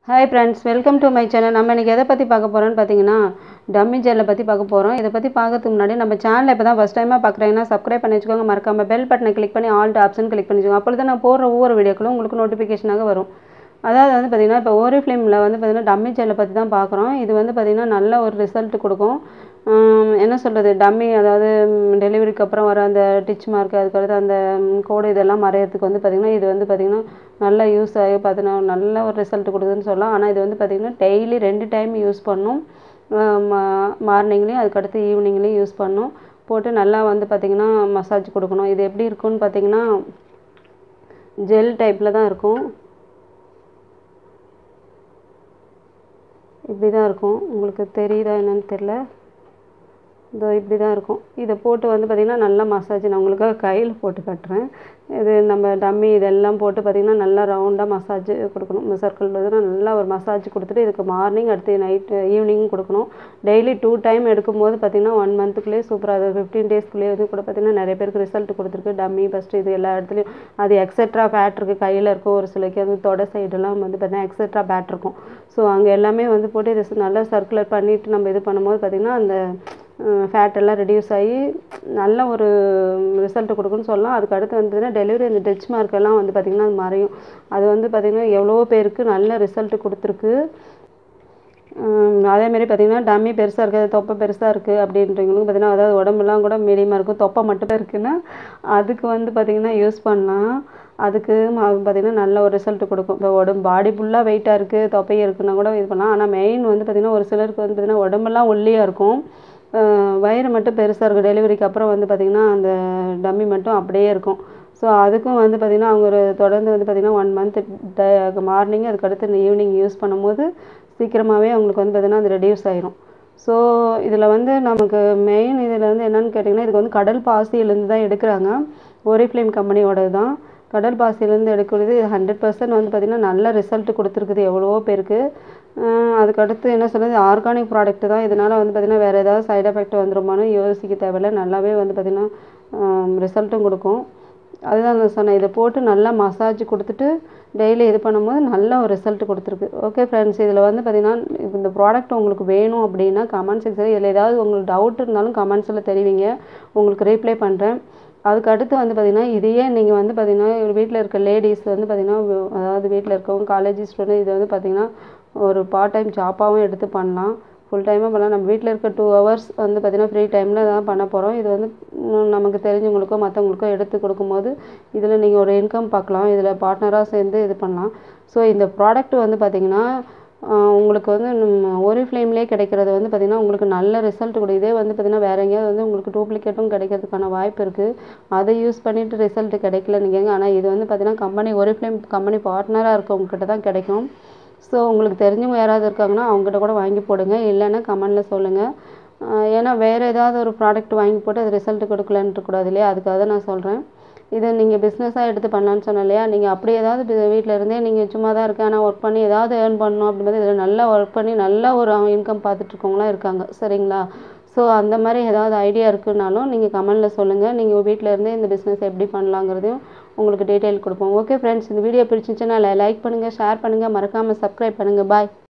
hi friends welcome to my channel நம்ம இன்றைக்கி எதை பற்றி பார்க்க போகிறோம்னு பார்த்தீங்கன்னா டம்மி ஜெல்லை பற்றி பார்க்க போகிறோம் இதை பற்றி பார்க்கறதுக்கு முன்னாடி நம்ம சேனலை இப்போ தான் ஃபஸ்ட் டைமாக பார்க்குறீங்கன்னா சப்ஸ்கிரைப் பண்ணி வச்சுக்கோங்க மறக்காமல் பெல் பட்டனை கிளிக் பண்ணி ஆல்ட் ஆப்ஷன் கிளிக் பண்ணி வச்சுக்கோங்க அப்பொழுது நான் போடுற ஒவ்வொரு வீடியோக்களும் உங்களுக்கு நோட்டிஃபிகேஷனாக வரும் அதாவது வந்து பார்த்திங்கன்னா இப்போ ஓரி ஃபிலிமில் வந்து பார்த்திங்கன்னா டம்மி ஜெல்லை பற்றி தான் பார்க்குறோம் இது வந்து பார்த்திங்கன்னா நல்ல ஒரு ரிசல்ட் கொடுக்கும் உம், என்ன சொல்கிறது டம்மி அதாவது டெலிவரிக்கு அப்புறம் வர அந்த டிச் மார்க் அதுக்கடுத்து அந்த ம், கோடு இதெல்லாம் மறையிறதுக்கு வந்து பார்த்திங்கன்னா இது வந்து பார்த்திங்கன்னா நல்லா யூஸ் ஆகி பார்த்தீங்கன்னா நல்ல ஒரு ரிசல்ட் கொடுக்குதுன்னு சொல்லலாம் ஆனால் இது வந்து பார்த்திங்கன்னா டெய்லி ரெண்டு டைம் யூஸ் பண்ணும் மார்னிங்லேயும் அதுக்கடுத்து ஈவினிங்லேயும் யூஸ் பண்ணும் போட்டு நல்லா வந்து பார்த்திங்கன்னா மசாஜ் கொடுக்கணும் இது எப்படி இருக்கும்னு பார்த்திங்கன்னா ஜெல் டைப்பில் தான் இருக்கும் இப்படி தான் இருக்கும் உங்களுக்கு தெரியுதா என்னன்னு தெரில இதோ இப்படி தான் இருக்கும் இதை போட்டு வந்து பார்த்திங்கன்னா நல்லா மசாஜ் நான் உங்களுக்கு கையில் போட்டு காட்டுறேன் இது நம்ம டம்மி இதெல்லாம் போட்டு பார்த்திங்கன்னா நல்லா ரவுண்டாக மசாஜ் கொடுக்கணும் சர்க்கிள் பார்த்தீங்கன்னா நல்லா ஒரு மசாஜ் கொடுத்துட்டு இதுக்கு மார்னிங் அடுத்து நைட் ஈவினிங் கொடுக்கணும் டெய்லி டூ டைம் எடுக்கும்போது பார்த்திங்கன்னா ஒன் மந்த்துக்குள்ளேயே சூப்பராக அது ஃபிஃப்டீன் டேஸ்க்குள்ளேயே வந்து கூட பார்த்திங்கன்னா நிறைய பேருக்கு ரிசல்ட் கொடுத்துருக்கு டம்மி ஃபஸ்ட்டு இது எல்லா இடத்துலையும் அது எக்ஸட்ரா ஃபேட் இருக்குது கையில் இருக்கும் ஒரு சிலருக்கு அது தொடை சைடெல்லாம் வந்து பார்த்திங்கன்னா எக்ஸட்ரா ஃபேட் இருக்கும் ஸோ அங்கே எல்லாமே வந்து போட்டு இது நல்லா சர்க்குலர் பண்ணிவிட்டு நம்ம இது பண்ணும்போது பார்த்திங்கன்னா அந்த ஃபேட் எல்லாம் ரெடியூஸ் ஆகி நல்ல ஒரு ரிசல்ட் கொடுக்குன்னு சொல்லலாம் அதுக்கு அடுத்து வந்து டெலிவரி அந்த டச் மார்க் எல்லாம் வந்து பார்த்திங்கன்னா அது மறையும் அது வந்து பார்த்திங்கன்னா எவ்வளோ பேருக்கு நல்ல ரிசல்ட் கொடுத்துருக்கு ஹம், அதேமாரி பார்த்திங்கன்னா டம்மி பெருசாக இருக்குது தொப்பை பெருசாக இருக்குது அப்படின்றவங்களுக்கு பார்த்திங்கன்னா அதாவது உடம்புலாம் கூட மீடியமாக இருக்கும் தொப்பை மட்டும் இருக்குன்னா அதுக்கு வந்து பார்த்திங்கன்னா யூஸ் பண்ணலாம் அதுக்கு பார்த்திங்கன்னா நல்ல ஒரு ரிசல்ட் கொடுக்கும் இப்போ உடம்பு பாடி ஃபுல்லாக வெயிட்டாக இருக்குது தொப்பை இருக்குன்னா கூட இது பண்ணலாம் ஆனால் மெயின் வந்து பார்த்திங்கன்னா ஒரு சிலருக்கு வந்து பார்த்திங்கன்னா உடம்பெல்லாம் ஒல்லியாக இருக்கும் அஹ் வயிறு மட்டும் பெருசாக இருக்கும் டெலிவரிக்கு அப்புறம் வந்து பார்த்திங்கன்னா அந்த டம்மி மட்டும் அப்படியே இருக்கும் ஸோ அதுக்கும் வந்து பார்த்திங்கன்னா அவங்க ஒரு தொடர்ந்து வந்து பார்த்திங்கன்னா ஒன் மந்த் மார்னிங் அதுக்கடுத்து ஈவினிங் யூஸ் பண்ணும்போது சீக்கிரமாகவே அவங்களுக்கு வந்து பார்த்திங்கன்னா அது ரெடியூஸ் ஆயிரும் ஸோ இதில் வந்து நமக்கு மெயின் இதில் வந்து என்னென்னு கேட்டிங்கன்னா இதுக்கு வந்து கடல் பாசியிலேருந்து தான் எடுக்கிறாங்க ஒரிஃப்ளேம் கம்பெனியோடது தான் கடல் பாசியிலேருந்து எடுக்கிறது ஹண்ட்ரட் பர்சன்ட் வந்து பார்த்திங்கன்னா நல்ல ரிசல்ட் கொடுத்துருக்குது எவ்வளவோ பேருக்கு அஹ் அதுக்கடுத்து என்ன சொல்கிறது ஆர்கானிக் ப்ராடக்ட் தான் இதனால் வந்து பார்த்திங்கன்னா வேறு ஏதாவது சைடு எஃபெக்ட் வந்துருமான்னு யோசிக்க தேவையில்ல நல்லாவே வந்து பார்த்திங்கன்னா ரிசல்ட்டும் கொடுக்கும் அதுதான் நான் சொன்னேன் இதை போட்டு நல்லா மசாஜ் கொடுத்துட்டு டெய்லி இது பண்ணும்போது நல்ல ஒரு ரிசல்ட் கொடுத்துருக்கு ஓகே ஃப்ரெண்ட்ஸ் இதில் வந்து பார்த்திங்கன்னா இப்ப இந்த ப்ராடக்ட் உங்களுக்கு வேணும் அப்படின்னா கமெண்ட் செக்ஷனில் இதில் ஏதாவது உங்களுக்கு டவுட் இருந்தாலும் கமெண்ட்ஸில் தெரிவிங்க உங்களுக்கு ரீப்ளை பண்ணுறேன் அதுக்கு அடுத்து வந்து பார்த்திங்கன்னா இதையே நீங்கள் வந்து பார்த்திங்கன்னா வீட்டில் இருக்க லேடிஸ் வந்து பார்த்திங்கன்னா அதாவது வீட்டில் இருக்கவங்க காலேஜ் ஸ்டூடெண்ட் இது வந்து பார்த்திங்கன்னா ஒரு பார்ட் டைம் ஜாப்பாகவும் எடுத்து பண்ணலாம் ஃபுல் டைமாக பண்ணலாம் நம்ம வீட்டில் இருக்க டூ ஹவர்ஸ் வந்து பார்த்திங்கன்னா ஃப்ரீ டைமில் தான் பண்ண போகிறோம் இது வந்து ம், நமக்கு தெரிஞ்சவங்களுக்கோ மற்றவங்களுக்கோ எடுத்து கொடுக்கும்போது இதில் நீங்கள் ஒரு இன்கம் பார்க்கலாம் இதில் பார்ட்னராக சேர்ந்து இது பண்ணலாம் ஸோ இந்த ப்ராடக்ட் வந்து பார்த்திங்கன்னா ஆஹ், உங்களுக்கு வந்து நம்ம ஒரு ஃப்ளேம்லேயே கிடைக்கிறது வந்து பார்த்திங்கன்னா உங்களுக்கு நல்ல ரிசல்ட் கொடுக்கும் இதே வந்து பார்த்திங்கன்னா வேற எங்கேயாவது வந்து உங்களுக்கு டூப்ளிகேட்டும் கிடைக்கிறதுக்கான வாய்ப்பு இருக்குது அதை யூஸ் பண்ணிவிட்டு ரிசல்ட் கிடைக்கல நீங்கள் ஆனால் இது வந்து பார்த்திங்கன்னா கம்பெனி ஒரு ஃப்ளேம் கம்பெனி பார்ட்னராக இருக்கவங்க கிட்ட தான் கிடைக்கும் ஸோ உங்களுக்கு தெரிஞ்சவங்க யாராவது இருக்காங்கன்னா அவங்ககிட்ட கூட வாங்கி போடுங்க இல்லைன்னா கமெண்டில் சொல்லுங்கள் ஏன்னா வேறு ஏதாவது ஒரு ப்ராடக்ட் வாங்கி போட்டு அது ரிசல்ட் கொடுக்கலன்னு இருக்கக்கூடாது இல்லையா அதுக்காக தான் நான் சொல்கிறேன் இதை நீங்கள் பிஸ்னஸாக எடுத்து பண்ணலான்னு சொன்னேன் இல்லையா நீங்கள் அப்படி ஏதாவது வீட்டில் இருந்தே நீங்கள் சும்மா தான் இருக்கேன் ஆனால் ஒர்க் பண்ணி ஏதாவது ஏர்ன் பண்ணணும் அப்படின்றது இதில் நல்லா ஒர்க் பண்ணி நல்லா ஒரு இன்கம் பார்த்துட்ருக்கவங்களாம் இருக்காங்க சரிங்களா ஸோ அந்த மாதிரி ஏதாவது ஐடியா இருக்குனாலும் நீங்கள் கமெண்டில் சொல்லுங்கள் நீங்கள் வீட்டில் இருந்தே இந்த பிஸ்னஸ் எப்படி பண்ணலாங்கிறதையும் உங்களுக்கு டீட்டெயில் கொடுப்போம் ஓகே ஃப்ரெண்ட்ஸ் இந்த வீடியோ பிடிச்சிருந்துச்சுன்னா லைக் பண்ணுங்கள் ஷேர் பண்ணுங்கள் மறக்காமல் சப்ஸ்கிரைப் பண்ணுங்கள் பாய்